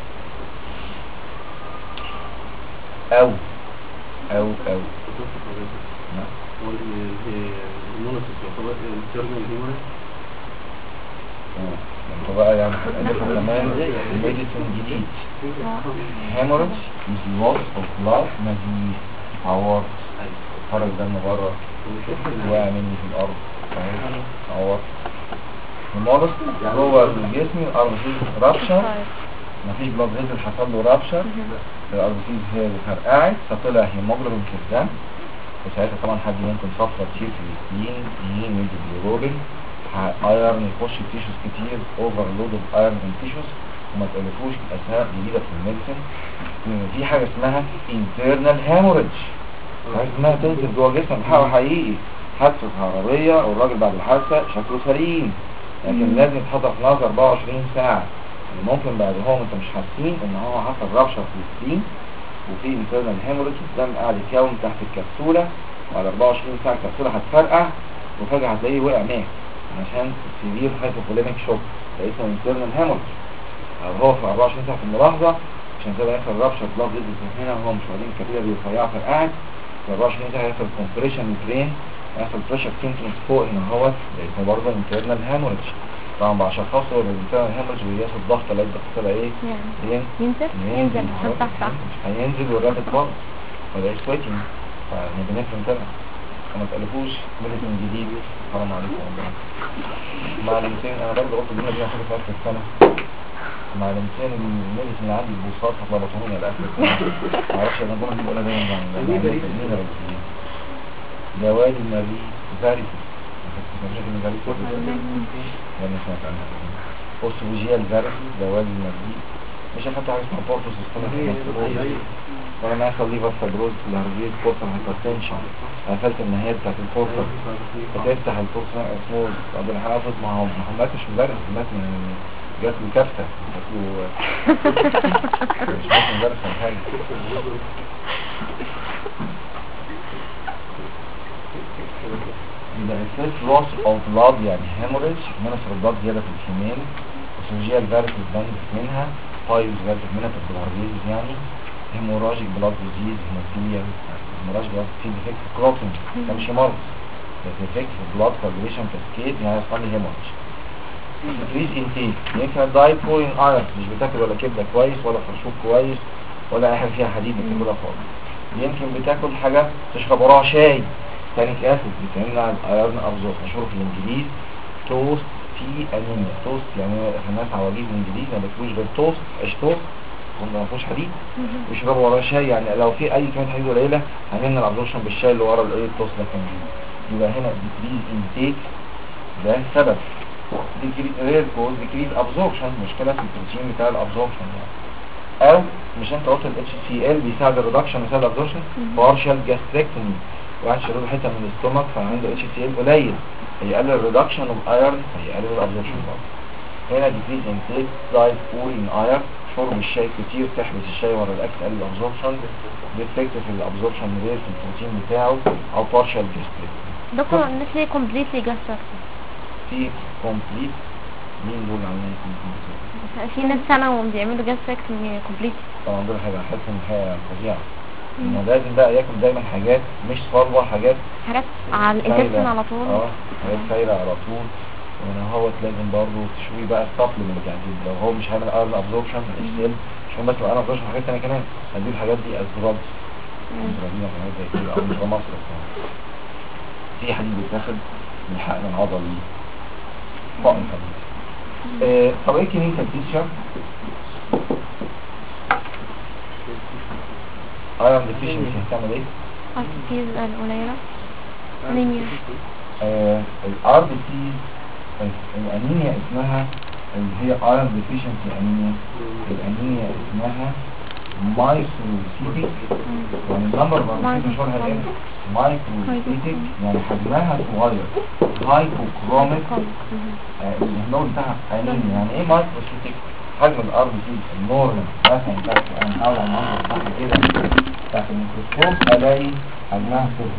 او او او نعم. المونوسيس يعتبر internal human آه. انتوا بقى يعني هتألفوا كمان ميديسن جديد hemorrhage is loss of blood نزيف عور خرج دم بره وقع مني في الارض فاهم؟ عور هيمولوس جوه الجسم الارض رابشر مفيش بلاد فيزل حصل له رابشر الاربسيز هي اللي فرقعت فطلع هيموجلوبين في الدم وساعتها طبعا حد ممكن صفرة كتير في السكين يمين يدي بلوروبين ايرن يخش في تيشوز كتير اوفرلود اوف ايرن ان تيشوز وما تألفوش اسماء جديدة في الميديسن إن في حاجة اسمها internal hemorrhage حاجة اسمها تنزل جوه الجسم بحاجة حقيقي حادثة عربية والراجل بعد الحادثة شكله سليم لكن لازم يتحط في نظر 24 ساعة يعني ممكن بعد هو انت مش حاسين ان هو حصل ربشة في السكين وفي internal hemorrhage الدم قاعد يتكون تحت الكبسولة وعلى 24 ساعة الكبسولة هتفرقع وفجأة هتلاقيه وقع مات عشان severe hypovolemic shock ده اسمه internal hemorrhage أو هو في 24 ساعة في الملاحظة عشان كده يحصل ربشة بلاد فيزل هنا وهو مش واخدين الكبيرة دي رفيعة فرقعت في 24 ساعة يحصل compression برين يحصل pressure symptoms فوق هنا هو ده اسمه برضه internal hemorrhage طبعا بشخصه الانترنال hemorrhage وياخد ضغط الاقي الضغط طلع ايه؟ يعني ين- ينزل ينزل عشان تحت تحت مش هينزل والرابط برضه وده سويتنج فاحنا بنفهم كده وما تألفوش ميديسن جديد حرام عليكم والله معلمتين انا برضه قلت الجمله دي حاجه في اخر السنه معلمتين الميديسن اللي عندي البوصات هتلخبطوني على اخر السنه معرفش انا الجمله دي بقولها دايما عن جواد المريء فارس يعني سمعت عنها اوسوجيا الفارس جواد المريء مش اخدت حاجه اسمها بورتوس السنه وانا ما يحصل ليفر فايبروز الهرجيز بورتر هايبرتنشن قفلت النهايه بتاعت البورتر فتفتح البورتر اسمه عبد الحافظ ما هو ما هو مات مش مدرس مات من جات له كبسه جات له مش مات مدرس ولا حاجه يبقى الفيرست لوس اوف بلاد يعني هيموريج منصر البلاد زياده في الفيميل اسوجيا الفيرس بندس منها بايوز فيرس منها في الهرجيز يعني هيموراجيك بلاد ديزيز هيموفيليا هيموراجيك بلاد في ديفكت كلوتنج ده مش مرض ده ديفكت في بلاد كوagulation كاسكيد يعني يحصل لي هيموريج انكريز انتيك ينفع دايت فورين ايرون مش بتاكل ولا كبده كويس ولا فرشوق كويس ولا اي حاجه فيها حديد بتاكلها خالص يمكن بتاكل حاجه تشرب وراها شاي تانيك اسيد بتمنع الايرون ابزورب مشهور في الانجليز توست في انيميا توست يعني الناس عواجيز الانجليز ما بياكلوش غير توست عيش توست وما ما فيهوش حديد ويشربوا وراه شاي يعني لو في اي كميه حديد قليله هنمنع الابزوربشن بالشاي اللي ورا الايه التوست ده كمان يبقى هنا ديكريز انتيك ده سبب رير كوز ديكريز ابزوربشن مشكله في البروتين بتاع الابزوربشن يعني او مش انت قلت الاتش سي ال بيساعد الريدكشن بيساعد الابزوربشن بارشال جاستريكتومي واحد شرب حته من الاستومك فعنده اتش سي ال قليل هيقلل الريدكشن اوف ايرون هيقلل الابزوربشن برضه هنا ديكريز انتيك دايت فول ان ايرون شرب الشاي كتير تحبس الشاي ورا الاكل قلل الابزوربشن ديفكت في الابزوربشن ريت في البروتين بتاعه او بارشال جاستريكتومي دكتور الناس ليه كومبليتلي جسر في كومبليت مين دول عاملين كومبليت في ناس سنة بيعملوا جسر كومبليت طبعا دول هيبقى حاسس ان هي فظيعه انه لازم بقى ياكل دايما حاجات مش صلبه حاجات حاجات على الانتستين سايلة. على طول اه حاجات سايله على طول وهنا هو لازم برضه تشوي بقى السبلمنت يعني لو هو مش هيعمل ايرون ابزوربشن السيل مش هو بس ايرون ابزوربشن حاجات ثانيه كمان هدي الحاجات دي از دراجز دراجين حاجات زي كده او مش مصر في حديد بيتاخد من الحقن العضلي حقن حديد آه، طب ايه كلينيكال تيشر ايرون ديفيشنسي هتعمل ايه؟ الكيز القليلة انيميا الار بي سي الانيميا اسمها اللي هي ايرون ديفيشنسي انيميا الانيميا اسمها مايكروسيتيك يعني النمبر مرتين مشهورها ايه مايكروسيتيك يعني حجمها صغير هايبوكروميك آه، الهرمون بتاعها انيميا يعني ايه مايكروسيتيك حجم الار بي سي النورمال مثلا بتاعت انا هحاول على المنظر بتاعها كده تحت الميكروسكوب الاقي حجمها صغير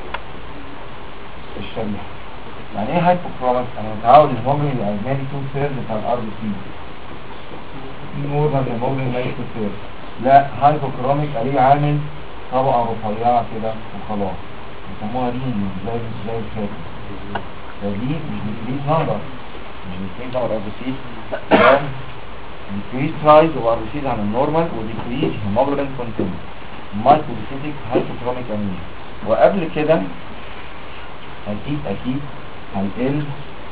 الشريحة يعني ايه هايبوكروميك انا متعود الهيموجلوبين يبقى اجمالي 2 ثيرد بتاع الار بي سي نورمال هيموجلوبين لاقي 2 ثيرد لا هايبوكروميك عليه عامل طبقة رفيعة كده وخلاص بيسموها رينج زي زي الخاتم فدي مش ديكريز نمبر مش decrease number of RBCs ده decrease size of RBCs عن النورمال و decrease hemoglobin content microcytic hypochromic anemia وقبل كده اكيد اكيد هنقل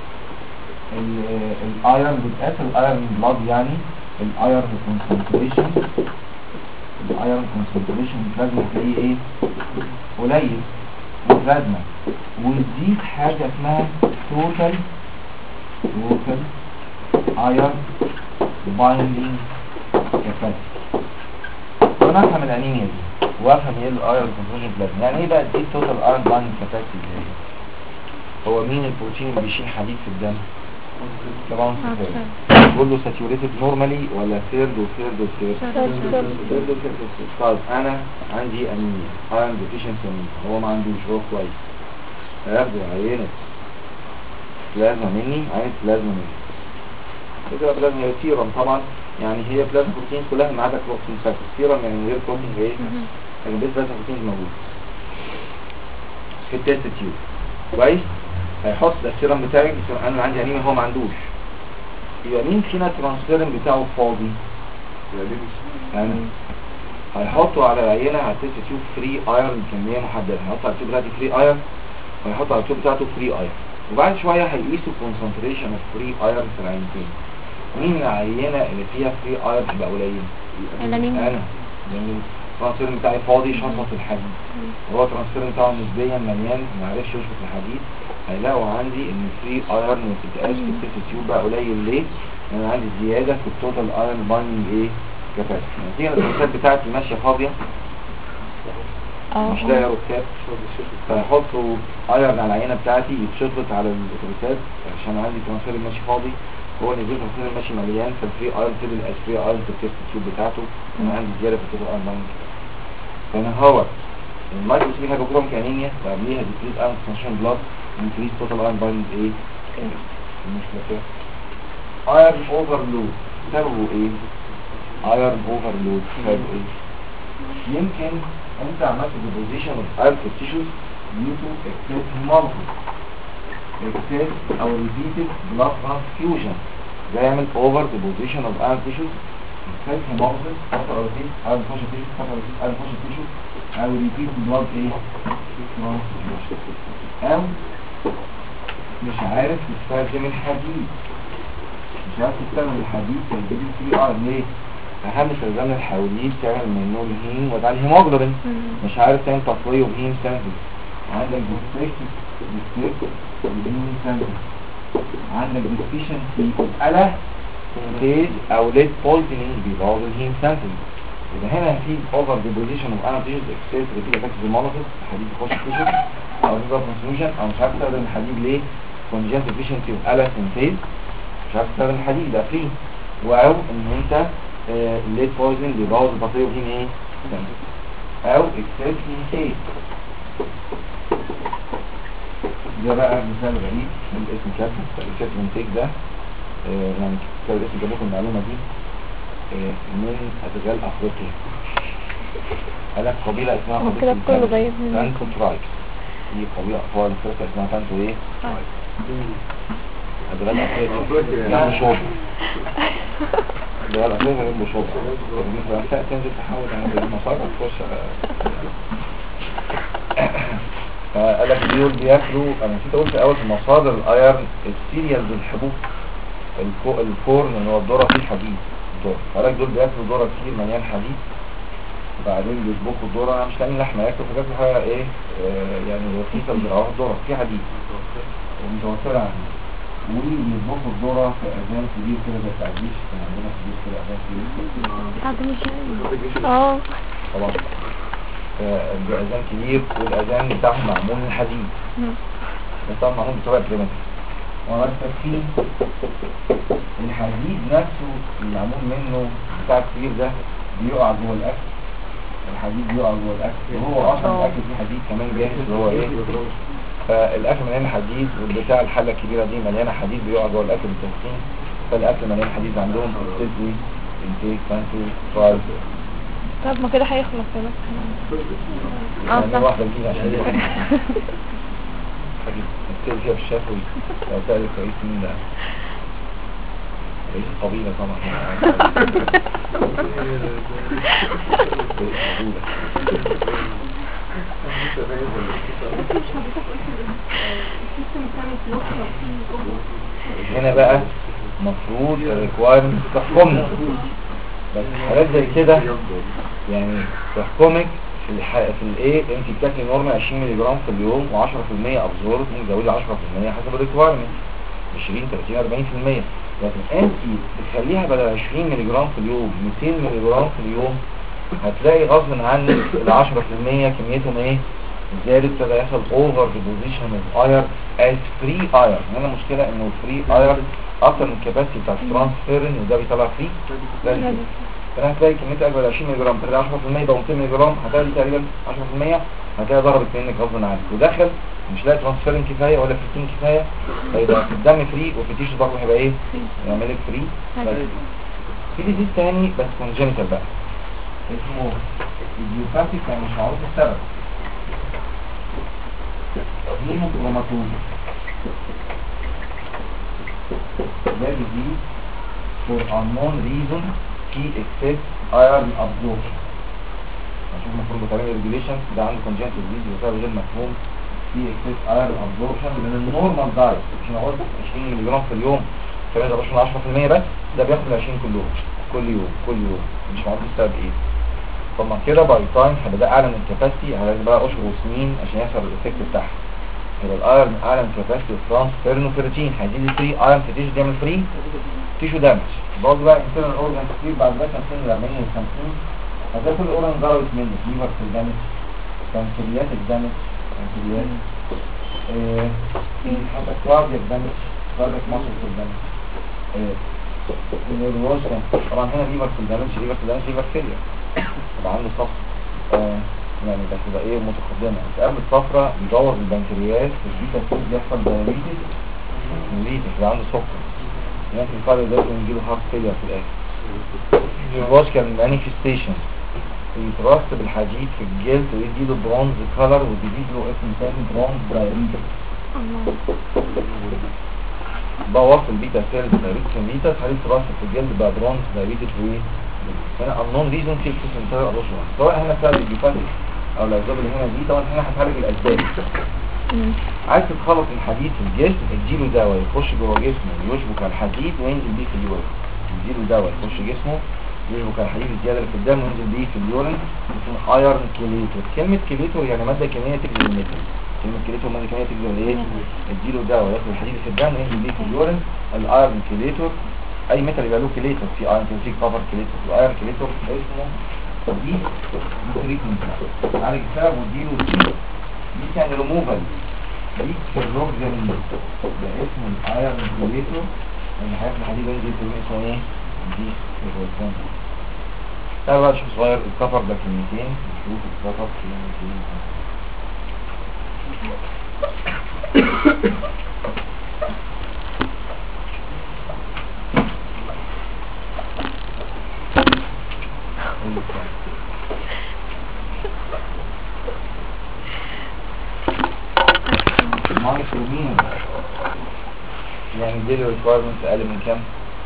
الايرون بتقاس الايرون بلاد يعني الايرون كونسنتريشن الايرون كونسنتريشن لازم تلاقيه ايه قليل وبلازما وتزيد حاجه اسمها توتال توتال ايرون بايندينج كاباسيتي وانا افهم الانيميا دي وافهم ايه الايرون كونسنتريشن بلازما يعني ايه بقى دي توتال ايرون بايندينج كاباسيتي دي هو مين البروتين اللي بيشيل حديد في الدم طبعا بقول له ساتيوريتد نورمالي ولا ثيرد وثيرد وثيرد ثيرد وثيرد طيب انا عندي انيميا ايرون ديفيشنسي هو ما عندوش هو كويس هياخدوا عينه بلازما مني عينه بلازما مني كده بلازما هي سيرم طبعا يعني هي بلازما بروتين كلها ما عدا بروتين فاكر سيرم يعني من غير بروتين ايه لكن بس بلازما بروتين موجود في التيست تيوب كويس هيحط ده السيرم بتاعي السيرم انا عندي انيميا هو ما عندوش يبقى مين فينا ترانسفيرم بتاعه فاضي انا هيحطوا على العينه على التيست تيوب فري ايرون كميه محدده هيحط على التيوب بتاعتي فري ايرون ويحط على التيوب بتاعته فري ايرون وبعد شويه هيقيسوا كونسنتريشن اوف فري ايرون في العينتين مين العينه اللي فيها فري ايرون تبقى قليل الأنيميا. انا لان الترانسفيرم بتاعي فاضي شفط الحديد هو الترانسفيرم بتاعه نسبيا مليان ما عرفش يشفط الحديد هيلاقوا عندي ان فري ايرون ما بتتقاس في التيست تيوب بقى قليل ليه؟ لان انا عندي زياده في التوتال ايرون بايندنج ايه؟ كاباسيتي النتيجه الروتات بتاعتي ماشيه فاضيه اه مش لاقي روتات فيحطوا ايرون على العينه بتاعتي يتشفط على الروتات عشان عندي ترانسفير ماشي فاضي هو اللي بيجي ترانسفير ماشي مليان فالفري ايرون تبقى الاس فري ايرون في التيست تيوب بتاعته انا عندي زياده في التوتال ايرون بايندنج فانا هو المايكرو سي هايبوكروميك انيميا وقبليها ديكريز ايرون كونسنتريشن بلاد انكريز توتال ايرون بايندنج ايه؟ المشكله فيها ايرون اوفرلود سببه ايه؟ ايرون اوفرلود سببه ايه؟ يمكن انت عملت ديبوزيشن اوف ايرون في التيشوز due to excess hemolysis excess او repeated blood transfusion ده يعمل over deposition of iron tissues excess hemolysis فترة repeat iron function tissues فترة repeat iron function tissues او repeat blood ايه transfusion او مش عارف تستخدم الحديد مش عارف تستخدم الحديد في البي سي ار ليه؟ اهم استخدام الحديد تعمل منه الهيم وده الهيموجلوبين مش عارف تعمل تصفيه وهيم سامبل عندك ديستريكت ديستريكت الهيم سامبل عندك ديفيشنسي الا سينتيز او ليد بويزنينج بيبوظ الهيم سامبل يبقى هنا في اوفر ديبوزيشن اوف انابتيجز اكسس ريبيت افكت المونوفيس الحديد يخش تيشو او تبقى كونسيوشن او مش عارف تستخدم الحديد ليه كونجنت ديفيشنسي اوف الا سينتيز مش عارف تستخدم الحديد ده فري او ان انت ليد بويزن بيبوظ البطاريه وهيم ايه سامبل او اكسس سينتيز ده بقى مثال غريب من اسم كاتب اكسس سينتيز ده آه، يعني كتاب الاسم جاب لكم المعلومه دي آه، من ادغال افريقيا قال لك قبيله اسمها هو قبيله كده كله جايب من- تانتو ترايب دي قبيله اطفال افريقيا اسمها تانتو ايه ادغال افريقيا يعني شوب ادغال افريقيا جنب شوب الفرنساء تنزل تحاول عند المصارع تخش فقال لك دول بياكلوا انا نسيت اقول في اول في مصادر الايرن السيريالز الحبوب الكو- الكورن اللي هو الذره فيه حديد الذره قال لك دول بياكلوا ذره كتير مليان حديد وبعدين بيطبخوا الذره مش لاقيين لحمه ياكلوا فبياكلوا حاجه ايه آه يعني رخيصه بيزرعوها الذره فيه حديد ومتوفره عنه وبيطبخوا الذره في اذان كبير كده زي بتاع الجيش كان عندنا في الجيش كده اذان كبير بعد مش اه طبعا آه، بأذان كبير والأذان بتاعهم معمول من حديد مم. بس طبعا معمول بطريقة بريمتيف ومركبين الحديد نفسه اللي معمول منه بتاع الكبير ده بيقع جوه الأكل الحديد بيقع جوه الأكل وهو أصلا اه. الأكل فيه حديد كمان جاهز اللي هو إيه فالأكل مليان حديد والبتاع الحلة الكبيرة دي مليانة حديد بيقع جوه الأكل بالتسخين فالأكل مليان حديد عندهم بتدي انتيك فانتو فايف طب ما كده هيخلص يا بس اه يعني صح واحدة جديدة عشان دي حاجة نبتدي فيها بالشفوي لو تقلي كويس مين ده رئيس القبيلة طبعا رئيس القبيلة هنا بقى مفروض الريكوايرمنت تحكمنا بس حاجات زي كده يعني تحكمك في الح... في الايه انت بتاكلي نورمال 20 مللي جرام في اليوم و10% ابزورب ممكن تزودي 10% حسب الريكوايرمنت 20 30 40% لكن انت بتخليها بدل 20 مللي جرام في اليوم 200 مللي جرام في اليوم هتلاقي غصب عنك ال 10% كميتهم ايه زادت ابتدى يحصل اوفر ديبوزيشن اوف اير از فري اير هنا المشكله انه فري اير اكتر من الكباسيتي بتاع الترانسفيرن وده بيطلع فري فانا هتلاقي كميه اكبر 20 مللي جرام تلاقي 10% يبقى 200 مللي جرام هتلاقي دي تقريبا 10% هتلاقي ضربت منك غصب عنك ودخل مش لاقي ترانسفيرن كفايه ولا فيتين كفايه فيبقى في الدم فري وفي التيشو برضه هيبقى ايه؟ يعمل لك فري بس في ديزيز تاني بس كونجنتال بقى اسمه الديوباتيك يعني مش معروف السبب هيموكروماتوز ده disease for unknown reason في excess iron absorption عشان المفروض بتعمل ريجوليشن ده عنده congenital disease بسبب غير مفهوم في excess iron absorption من النورمال دايت مش انا قلت 20 مللي جرام في اليوم كمان ده بشرب 10% بس ده بياخد ال 20 كلهم كل يوم كل يوم مش معروف السبب ايه طب ما كده باي تايم هيبقى ده اعلى من الكباسيتي هيبقى بقى اشهر وسنين عشان يحصل الايفكت بتاعها يبقى الايرن اعلى من الكباسيتي والترانسفيرن وفيرتين هيدي لي فري ايرن في تيشو دامج فري تيشو دامج برضه بقى انترنال اورجان كتير بعد ده كان سن ال 40 وال 50 هتلاقي كل اورجان ضربت منه ليفر في الدامج بنكريات الدامج بنكريات ايه في حتى كاردياك دامج كاردياك ماسل في الدامج ايه النيورولوج كان طبعا هنا ليفر في الدامج ليفر في الدامج ليفر فيلير يبقى عنده صفر آه يعني بس يبقى ايه متقدمة تقابل صفرة يدور البنكرياس في البيتا سيل بيحصل دايابيتس موليتس يبقى عنده سكر ممكن يفرق ده ويجيله هارت فيلير في الاخر النيوروز كان مانيفستيشن يترسب الحديد في الجلد ويديله برونز كولر ويديله له اسم تاني برونز دايابيتس بوظ البيتا سيل دايابيتس موليتس هيترسب في الجلد بقى برونز دايابيتس وايه هنا unknown reason في خصوص انتهى الرشوة سواء هنا سبب الجيفاتيك او الاسباب اللي هنا دي طبعا هنا هتعالج الاسباب عايز تتخلص من الحديد في الجسم اديله دواء يخش جوه جسمه يشبك على الحديد وينزل بيه في اليورين اديله دواء يخش جسمه يشبك على الحديد الزياده اللي في الدم وينزل بيه في اليورين اسمه ايرن كيليتور كلمه كيليتور يعني ماده كيميائيه تجذب الميتال كلمه كيليتور ماده كيميائيه تجذب الايه اديله دواء ياخد الحديد في الدم وينزل بيه في اليورين الايرن كيليتور اي ميتال يبقى له كليتور في ايرون كليتور كفر كليتور الايرون كليتور اسمه دي تريتمنت عالج السبب واديله دي دي كان ريموفال دي كالروج جميل ده اسمه الايرون كليتور اللي حاجات الحديد دي اسمه ايه دي الروتين تعالوا بقى نشوف صغير الكفر ده كلمتين نشوف الكفر كلمتين مايكرومين يعني دي الريكويرمنت اقل من كام؟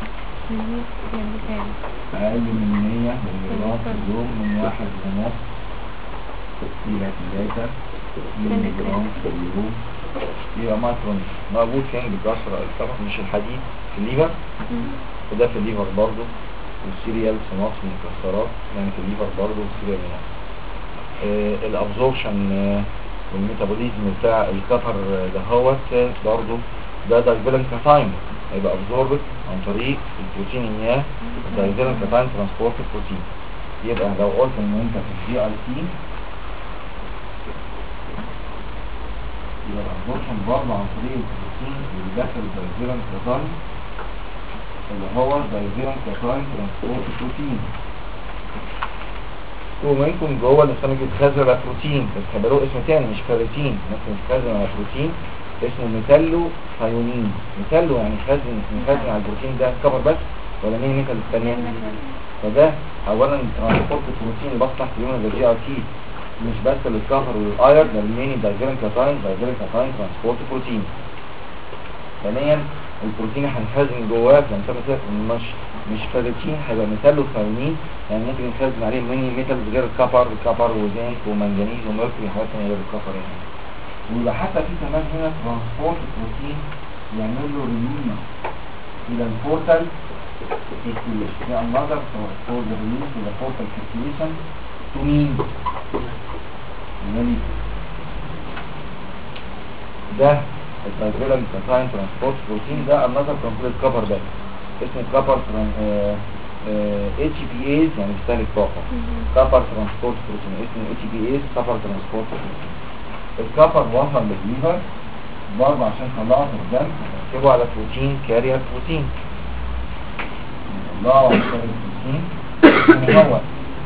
اقل من 100 ملغ في اليوم من واحد ونص الى ثلاثة ملي جرام في اليوم يبقى مايكرون موجود فين بكثرة طبعا مش الحديد في الليفر وده في الليفر برضه والسيريال في مصر مكسرات يعني في الليفر برضه والسيريال في مصر آه الابزوربشن آه والميتابوليزم بتاع الكفر ده هوت برضه ده دايفيلن كاتاين هيبقى ابزوربت عن طريق البروتين المياه دايفيلن كاتاين ترانسبورت بروتين يبقى لو قلت ان انت في الجي اي تي يبقى الابزوربشن برضه عن طريق البروتين اللي داخل الدايفيلن كاتاين اللي هو دايفيرن كاتاين ترانسبورت بروتين وممكن جوه الانسان يتخزن على بروتين بس هيبقى له اسم تاني مش كاريتين ممكن يتخزن على بروتين اسمه ميتالو ثايونين ميتالو يعني خزن مخزن على البروتين ده كفر بس ولا مين ميتال الثانيه فده اولا ترانسبورت بروتين اللي بس تحت اليوم ده جي ار تي مش بس للكفر والاير ده الميني دايفيرن كاتاين دايفيرن كاتاين ترانسبورت بروتين ثانيا البروتين هنخزن جواه في مثال مش مش فلاتين هيبقى مثال ثمانين يعني ممكن نخزن عليه ميني ميتالز غير الكبر كبر وزنك ومنجنيز وميركوري حاجات تانية غير الكبر يعني ويبقى حتى في كمان هنا ترانسبورت بروتين يعمل له ريليز الى البورتال circulation ده another for the release to the portal circulation to mean really ده الفايبرال كاتاين ترانسبورت بروتين ده another complete كبر ده اسمه كبر اتش بي ايز يعني بيستهلك طاقه كبر ترانسبورت بروتين اسمه اتش بي ايز كبر ترانسبورت بروتين الكبر وصل للليفر برضه عشان طلعه في الدم ركبه على بروتين كارير بروتين الله على البروتين هو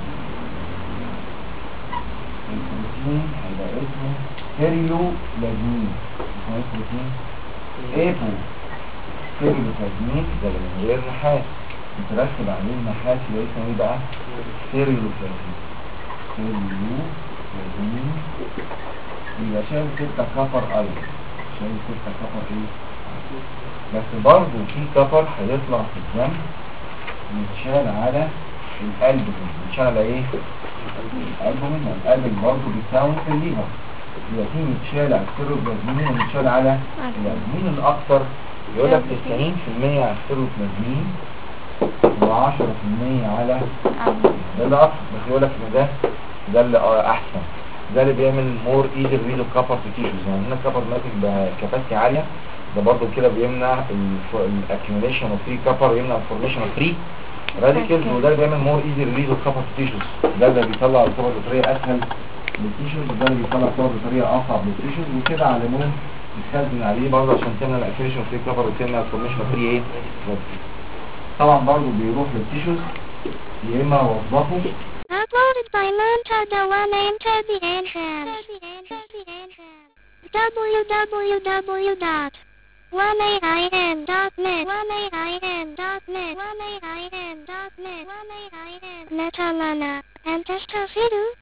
البروتين هيبقى اسمه سيريو لازمين اسمه ايه بروتين ايبو سيريو لازمين ده اللي من غير نحاس متركب عليه النحاس يبقى اسمه ايه بقى سيريو لازمين سيريو لازمين يبقى شايل ستة كفر أيضا شايل ستة كفر ايه بس برضه في كفر هيطلع في الدم متشال على القلب منه متشال على ايه القلب منه القلب برضه بيتكون في الليفر يبقى في متشال على السيروبلازمين ومتشال على القلب مين الاكثر يقول لك 90% على السيروبلازمين و10% على ده اللي اكثر بس يقول لك ان ده ده اللي آه احسن ده اللي بيعمل مور ايزي ريد كفر في تيشوز يعني هنا الكفر ماسك بكباسيتي عاليه ده برضو كده بيمنع الاكيوميليشن اوف فري كفر ويمنع الفورميشن اوف فري راديكلز وده اللي بيعمل مور ايزي ريليز اوف كفر في تيشوز ده اللي بيطلع الكفر بطريقه اسهل للتيشوز وده اللي بيطلع الكفر بطريقه اصعب للتيشوز وكده على العموم بتخزن عليه برضه عشان تمنع الاكيوميليشن اوف فري كفر وتمنع الفورميشن اوف فري ايه راديكلز طبعا برضه بيروح للتيشوز يا اما وظفه Uploaded by Monta Dewan into the entrance. www.1aim.net 1aim.net 1aim.net Netalana and Testafidu